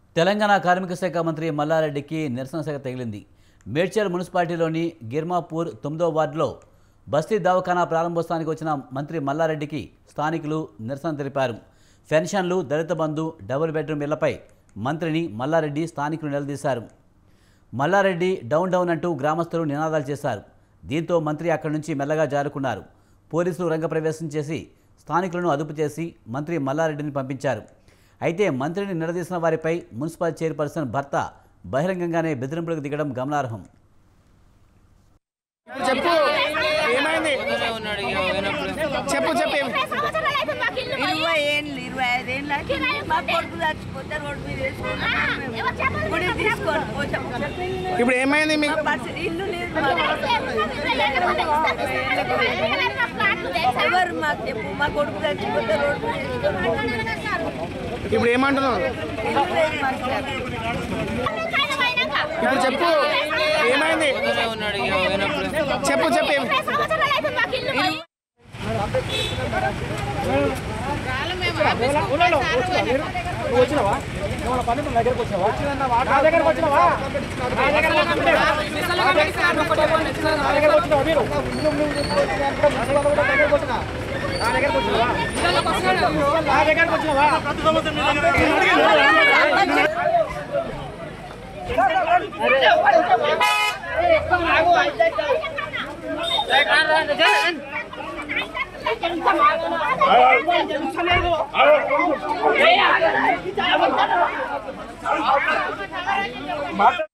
తెలంగాణ కార్మిక శాఖ మంత్రి మల్లారెడ్డికి నిరసన శాఖ తగిలింది మేడ్చల్ మున్సిపాలిటీలోని గిర్మాపూర్ తొమ్మిదో వార్డులో బస్తీ దవాఖానా ప్రారంభోత్సవానికి వచ్చిన మంత్రి మల్లారెడ్డికి స్థానికులు నిరసన తెలిపారు పెన్షన్లు దళిత బంధు డబుల్ బెడ్రూమ్ ఇళ్లపై మంత్రిని మల్లారెడ్డి స్థానికులు నిలదీశారు మల్లారెడ్డి డౌన్ డౌన్ అంటూ గ్రామస్తులు నినాదాలు చేశారు దీంతో మంత్రి అక్కడి నుంచి మెల్లగా జారుకున్నారు పోలీసులు రంగప్రవేశం చేసి స్థానికులను అదుపు చేసి మంత్రి మల్లారెడ్డిని పంపించారు అయితే మంత్రిని నిలదీసిన వారిపై మున్సిపల్ చైర్పర్సన్ భర్త బహిరంగంగానే బెదిరింపులకు దిగడం గమనార్హం ఇప్పుడు చెప్పు ఏమైంది చెప్పు చెప్పు ఏమి- ఇరవై ఏళ్ళు ఇరవై ఐదు ఏళ్ళు అవుతుంది. మా కొడుకు చచ్చిపోతే రోడ్డు మీద వేసుకున్నాం గుడి తీసుకొని పోతాం. ఇప్పుడు ఏమైంది మా మీకు పరిస్థితి ఇల్లు లేదు ఎవరు మాకు చెప్పు మా కొడుకు చచ్చిపోతే రోడ్డు మీద వేసుకున్నాం. ఇప్పుడు ఏమంటున్నావు ఇల్లు లేదు మాకు చెప్పు. ఇప్పుడు చెప్పు ఏమైంది చెప్పు చెప్పు ఏమి- మాట